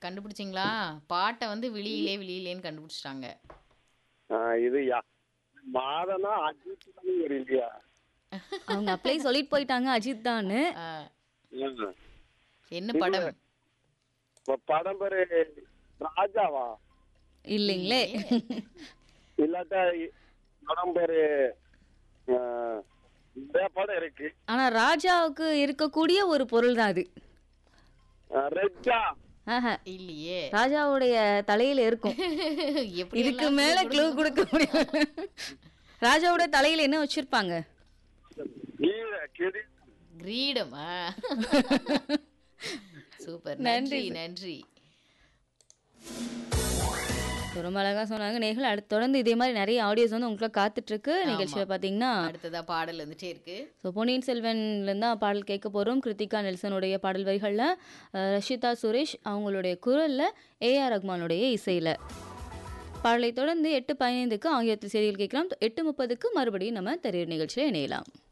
கண்டுபிடிச்சிங்களா பாட்டை வந்து விழியிலே விழியிலேன்னு கண்டுபிடிச்சிட்டாங்க ஆ, இது யா மாதனா அஜித் ஒரு இல்லையா அவங்க அப்ளை சொல்லிட்டு போயிட்டாங்க அஜித் தான் ஆ, ம். என்ன படம் இப்ப படம் பேரு ராஜாவா இல்லைங்களே இல்லாட்டா இ- படம் பேரு ஆ, நிறைய படம் இருக்கு ஆனா ராஜாவுக்கு இருக்கக்கூடிய ஒரு பொருள் தான் அது ஆ, ரெட்டா ஆஹா. இல்லையே ராஜாவுடைய தலையில இருக்கும் எப்படி இதுக்கு எல்லாம் மேல clue க்ளூ கொடுக்க முடியாது ராஜாவோட தலையில என்ன வச்சிருப்பாங்க கீழ கிரி கிரீடம் ஆ. சூப்பர் நன்றி நன்றி நன்றி ரொம்ப அழகா சொன்னாங்க நேர்கள் அடுத்து தொடர்ந்து இதே மாதிரி நிறைய ஆடியோஸ் வந்து உங்களுக்கு காத்துட்டு இருக்கு நிகழ்ச்சியில பாத்தீங்கன்னா அடுத்ததா பாடல் வந்துட்டே இருக்கு ஸோ பொன்னியின் செல்வன்லேருந்து தான் பாடல் கேட்க போகிறோம் கிருத்திகா நெல்சனுடைய பாடல் வரிகளில் ரஷிதா சுரேஷ் அவங்களுடைய குரலில் ஏஆர் ரஹ்மானுடைய இசையில் பாடலை தொடர்ந்து எட்டு பதினைந்துக்கு ஆங்கிலத்தில் செய்திகள் கேட்கலாம் எட்டு முப்பதுக்கு மறுபடியும் நம்ம தெரியர் நிகழ்ச்சியில் இணையலாம்